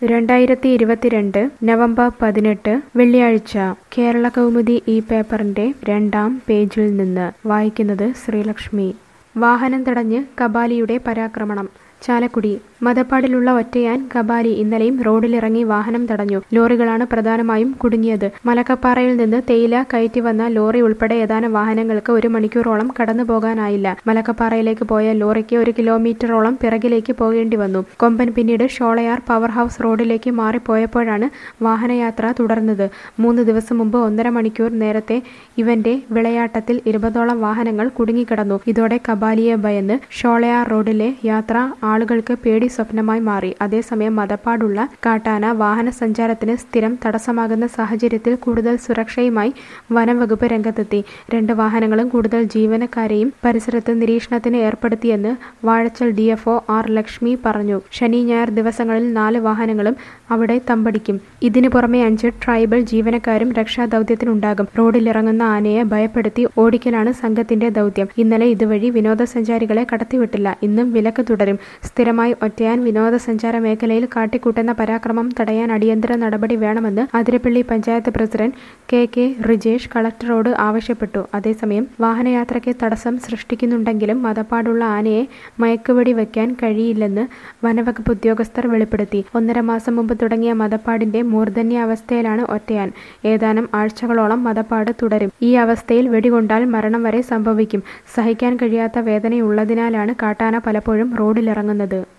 രണ്ടായിരത്തി ഇരുപത്തിരണ്ട് നവംബർ പതിനെട്ട് വെള്ളിയാഴ്ച കേരള കൗമുദി ഈ പേപ്പറിന്റെ രണ്ടാം പേജിൽ നിന്ന് വായിക്കുന്നത് ശ്രീലക്ഷ്മി വാഹനം തടഞ്ഞ് കബാലിയുടെ പരാക്രമണം ചാലക്കുടി മതപ്പാടിലുള്ള ഒറ്റയാൻ കബാലി ഇന്നലെയും റോഡിലിറങ്ങി വാഹനം തടഞ്ഞു ലോറികളാണ് പ്രധാനമായും കുടുങ്ങിയത് മലക്കപ്പാറയിൽ നിന്ന് തേയില കയറ്റി വന്ന ലോറി ഉൾപ്പെടെ ഏതാനും വാഹനങ്ങൾക്ക് ഒരു മണിക്കൂറോളം കടന്നു പോകാനായില്ല മലക്കപ്പാറയിലേക്ക് പോയ ലോറിക്ക് ഒരു കിലോമീറ്ററോളം പിറകിലേക്ക് പോകേണ്ടി വന്നു കൊമ്പൻ പിന്നീട് ഷോളയാർ പവർ ഹൗസ് റോഡിലേക്ക് മാറിപ്പോയപ്പോഴാണ് വാഹനയാത്ര തുടർന്നത് മൂന്ന് ദിവസം മുമ്പ് ഒന്നര മണിക്കൂർ നേരത്തെ ഇവന്റെ വിളയാട്ടത്തിൽ ഇരുപതോളം വാഹനങ്ങൾ കുടുങ്ങിക്കിടന്നു ഇതോടെ കബാലിയെ ഭയന്ന് ഷോളയാർ റോഡിലെ യാത്ര ആളുകൾക്ക് പേടി സ്വപ്നമായി മാറി അതേസമയം മതപ്പാടുള്ള കാട്ടാന വാഹന സഞ്ചാരത്തിന് സ്ഥിരം തടസ്സമാകുന്ന സാഹചര്യത്തിൽ കൂടുതൽ സുരക്ഷയുമായി വനംവകുപ്പ് രംഗത്തെത്തി രണ്ട് വാഹനങ്ങളും കൂടുതൽ ജീവനക്കാരെയും പരിസരത്ത് നിരീക്ഷണത്തിന് ഏർപ്പെടുത്തിയെന്ന് വാഴച്ചൽ ഡിഎഫ്ഒ ആർ ലക്ഷ്മി പറഞ്ഞു ശനി ഞായർ ദിവസങ്ങളിൽ നാല് വാഹനങ്ങളും അവിടെ തമ്പടിക്കും ഇതിനു പുറമെ അഞ്ച് ട്രൈബൽ ജീവനക്കാരും രക്ഷാദൌത്യത്തിനുണ്ടാകും റോഡിലിറങ്ങുന്ന ആനയെ ഭയപ്പെടുത്തി ഓടിക്കലാണ് സംഘത്തിന്റെ ദൌത്യം ഇന്നലെ ഇതുവഴി വിനോദസഞ്ചാരികളെ കടത്തിവിട്ടില്ല ഇന്നും വിലക്ക് തുടരും സ്ഥിരമായി ഒറ്റയാൻ വിനോദസഞ്ചാര മേഖലയിൽ കാട്ടിക്കൂട്ടുന്ന പരാക്രമം തടയാൻ അടിയന്തര നടപടി വേണമെന്ന് Athirappilly panchayat president K K Rijesh കളക്ടറോട് ആവശ്യപ്പെട്ടു അതേസമയം വാഹനയാത്രയ്ക്ക് തടസ്സം സൃഷ്ടിക്കുന്നുണ്ടെങ്കിലും മതപ്പാടുള്ള ആനയെ മയക്കുവെടി വയ്ക്കാൻ കഴിയില്ലെന്ന് വനവകുപ്പ് ഉദ്യോഗസ്ഥർ വെളിപ്പെടുത്തി ഒന്നര മാസം മുമ്പ് തുടങ്ങിയ മതപ്പാടിന്റെ മൂർധന്യാവസ്ഥയിലാണ് ഒറ്റയാൻ ഏതാനും ആഴ്ചകളോളം മതപ്പാട് തുടരും ഈ അവസ്ഥയിൽ വെടികൊണ്ടാൽ മരണം വരെ സംഭവിക്കും സഹിക്കാൻ കഴിയാത്ത വേദനയുള്ളതിനാലാണ് കാട്ടാന പലപ്പോഴും റോഡിലിറങ്ങുന്നത്